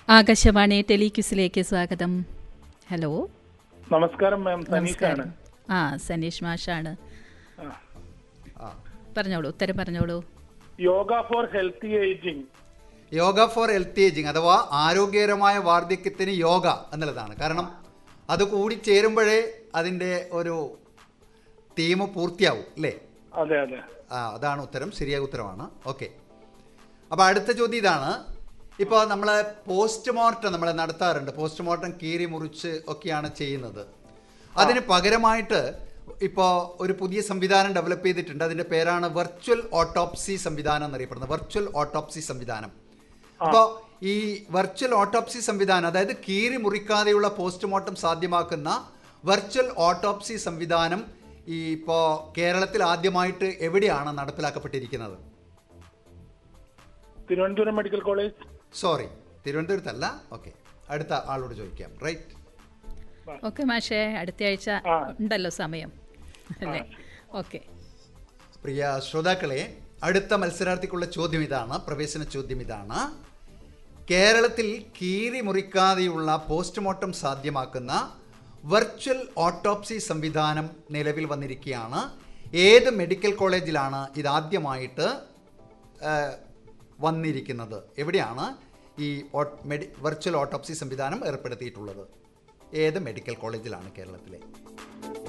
ആകാശവാണി ടെലിക്യൂസിലേക്ക് സ്വാഗതം ഹലോ നമസ്കാരം മാം സനീഷാണ് ആ സനീഷ് മാഷാണ് ആ. ആ. പറഞ്ഞോളൂ ഉത്തരം പറഞ്ഞോളൂ yoga for healthy ageing yoga for healthy ageing അഥവാ ആരോഗ്യകരമായ വാർദ്ധക്യത്തിന് യോഗ എന്നുള്ളതാണ് കാരണം അത് കൂടി ചേരുമ്പോഴേ അതിൻ്റെ ഒരു തീം പൂർത്തിയാവും അല്ലേ അതെ അതെ ആ അതാണ് ഉത്തരം ശരിയായ ഉത്തരമാണ് ഓക്കെ അപ്പോൾ അടുത്ത ചോദ്യം ഇതാണ് ഇപ്പോൾ നമ്മൾ പോസ്റ്റ്മോർട്ടം നമ്മൾ നടത്താറുണ്ട് പോസ്റ്റ്മോർട്ടം കീറി മുറിച്ച് ഒക്കെയാണ് ചെയ്യുന്നത് അതിന് പകരമായിട്ട് ഇപ്പോൾ ഒരു പുതിയ സംവിധാനം ഡെവലപ്പ് ചെയ്തിട്ടുണ്ട് അതിൻ്റെ പേരാണ് വെർച്വൽ ഓട്ടോപ്സി സംവിധാനം എന്നറിയപ്പെടുന്നത് വെർച്വൽ ഓട്ടോപ്സി സംവിധാനം അപ്പോൾ ഈ വെർച്വൽ ഓട്ടോപ്സി സംവിധാനം അതായത് കീറി മുറിക്കാതെയുള്ള പോസ്റ്റ്മോർട്ടം സാധ്യമാക്കുന്ന വെർച്വൽ ഓട്ടോപ്സി സംവിധാനം ഈ ഇപ്പോൾ കേരളത്തിൽ ആദ്യമായിട്ട് എവിടെയാണ് നടപ്പിലാക്കപ്പെട്ടിരിക്കുന്നത് തിരുവനന്തപുരം മെഡിക്കൽ കോളേജ് സോറി തിരുവനന്തപുരത്തല്ല ഓക്കെ അടുത്ത ആളോട് ചോദിക്കാം റൈറ്റ് ഓക്കെ മാഷേ അടുത്ത ആഴ്ച ആ. ഉണ്ടല്ലോ സമയം അല്ലേ ഓക്കെ പ്രിയ ശ്രോതാക്കളെ അടുത്ത മത്സരാർത്ഥിക്കുള്ള ചോദ്യം ഇതാണ് പ്രവേശന ചോദ്യം ഇതാണ് കേരളത്തിൽ കീറി മുറിക്കാതെയുള്ള പോസ്റ്റ്മോർട്ടം സാധ്യമാക്കുന്ന വെർച്വൽ ഓട്ടോപ്സി സംവിധാനം നിലവിൽ വന്നിരിക്കുകയാണ് ഏത് മെഡിക്കൽ കോളേജിലാണ് ഇതാദ്യമായിട്ട് ആ, വന്നിരിക്കുന്നത് എവിടെയാണ് ഈ ഓ- മെഡി വെർച്വൽ ഓട്ടോപ്സി സംവിധാനം ഏർപ്പെടുത്തിയിട്ടുള്ളത് ഏത് മെഡിക്കൽ കോളേജിലാണ് കേരളത്തിലെ